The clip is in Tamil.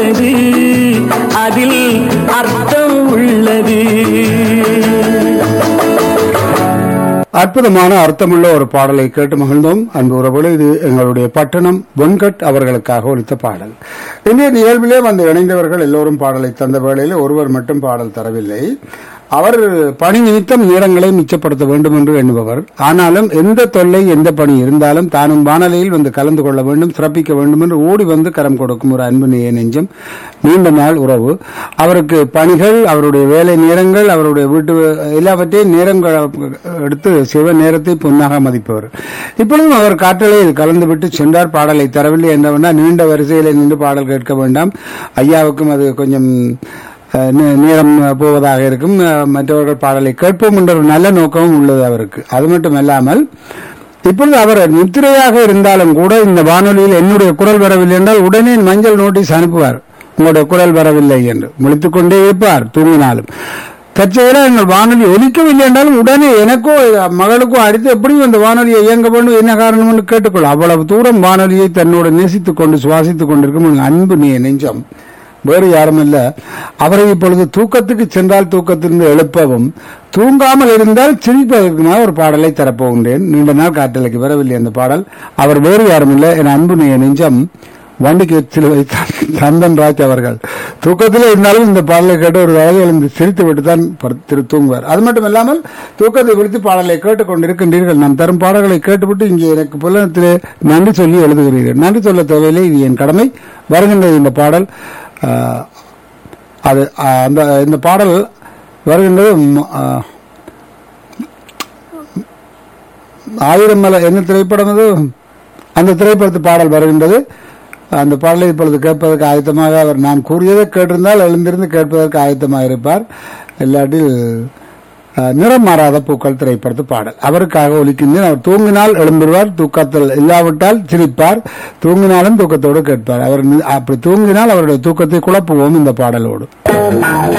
உள்ளது அதில் அர்த்தம் உள்ளது அற்புதமான அர்த்தமுள்ள ஒரு பாடலை கேட்டு மகிழ்ந்தோம் அன்பு உறவுகளே இது எங்களுடைய பட்டணம் வெண்கட் அவர்களுக்காக ஒலித்த பாடல் இன்றைய நிகழ்விலே வந்து இணைந்தவர்கள் எல்லோரும் பாடலை தந்த வேளையில் ஒருவர் மட்டும் பாடல் தரவில்லை அவர் பணி நிமித்தம் நேரங்களை மிச்சப்படுத்த வேண்டும் என்று எண்ணுபவர் ஆனாலும் எந்த தொல்லை எந்த பணி இருந்தாலும் தானும் வானொலியில் வந்து கலந்து கொள்ள வேண்டும் சிறப்பிக்க வேண்டும் என்று ஓடி வந்து கரம் கொடுக்கும் ஒரு அன்பு நேய நெஞ்சம் நீண்ட நாள் உறவு அவருக்கு பணிகள் அவருடைய வேலை நேரங்கள் அவருடைய வீட்டு எல்லாவற்றையும் நேரங்கள் எடுத்து சிவ நேரத்தை பொன்னாக மதிப்பவர் இப்பொழுதும் அவர் காற்றலையில் கலந்துவிட்டு சென்றார் பாடலை தரவில்லை என்றவனா நீண்ட வரிசையில் நின்று பாடல் கேட்க வேண்டாம் ஐயாவுக்கும் அது கொஞ்சம் அஹ், நே- நேரம் போவதாக இருக்கும் அஹ், மற்றவர்கள் பாடலை கேட்போம் என்ற ஒரு நல்ல நோக்கமும் உள்ளது அவருக்கு அது மட்டுமல்லாமல் இப்பொழுது அவர் நித்திரையாக இருந்தாலும் கூட இந்த வானொலியில் என்னுடைய குரல் வரவில்லை என்றால் உடனே மஞ்சள் நோட்டீஸ் அனுப்புவார் உங்களுடைய குரல் வரவில்லை என்று முழித்துக் கொண்டே இருப்பார் தூங்கினாலும் தற்செயலா எங்கள் வானொலி ஒலிக்கவில்லை என்றாலும் உடனே எனக்கோ மகளுக்கோ அடித்து எப்படியும் இந்த வானொலியை இயங்க வேண்டும் என்ன காரணம் என்று கேட்டுக்கொள்ள அவ்வளவு தூரம் வானொலியை தன்னோடு நேசித்துக் கொண்டு சுவாசித்துக் கொண்டிருக்கும் உங்கள் அன்பு நீ நெஞ்சம் வேறு யாருமல்ல அவரை இப்பொழுது தூக்கத்துக்கு சென்றால் தூக்கத்திலிருந்து எழுப்பவும் தூங்காமல் இருந்தால் சிரிப்பதற்குமாக ஒரு பாடலை தரப்போகின்றேன் நீண்ட நாள் காற்றலைக்கு வரவில்லை அந்த பாடல் அவர் வேறு யாருமில்லை என் அன்பு நீ நெஞ்சம் வண்டிக்கு சிலுவை சந்தன் ராஜ் அவர்கள் தூக்கத்திலே இருந்தாலும் இந்த பாடலை கேட்டு ஒரு வேலை எழுந்து சிரித்து விட்டு தான் திரு தூங்குவார் அது மட்டும் இல்லாமல் தூக்கத்தை விடுத்து பாடலை கேட்டுக்கொண்டிருக்கின்றீர்கள் நான் தரும் பாடல்களை கேட்டுவிட்டு இங்கே எனக்கு புலனத்திலே நன்றி சொல்லி எழுதுகிறீர்கள் நன்றி சொல்ல தேவையில்லை இது என் கடமை வருகின்றது இந்த பாடல் ஆஹ், அது ஆஹ், அந்த இந்த பாடல் வருகின்றது ம், ஆஹ், ஆயிரம் மலை என்ன திரைப்படம் அது அந்த திரைப்படத்து பாடல் வருகின்றது அந்த பாடலை இப்பொழுது கேட்பதற்கு ஆயத்தமாக அவர் நான் கூறியதை கேட்டிருந்தால் எழுந்திருந்து கேட்பதற்கு ஆயத்தமாக இருப்பார் இல்லாட்டில் அஹ், நிறம் மாறாத பூக்கள் திரைப்படத்து பாடல் அவருக்காக ஒலிக்கின்றேன் அவர் தூங்கினால் எழும்பிடுவார் தூக்கத்தில் இல்லாவிட்டால் சிரிப்பார் தூங்கினாலும் தூக்கத்தோடு கேட்பார் அவர் நி- அப்படி தூங்கினால் அவருடைய தூக்கத்தை குழப்புவோம் இந்த பாடலோடு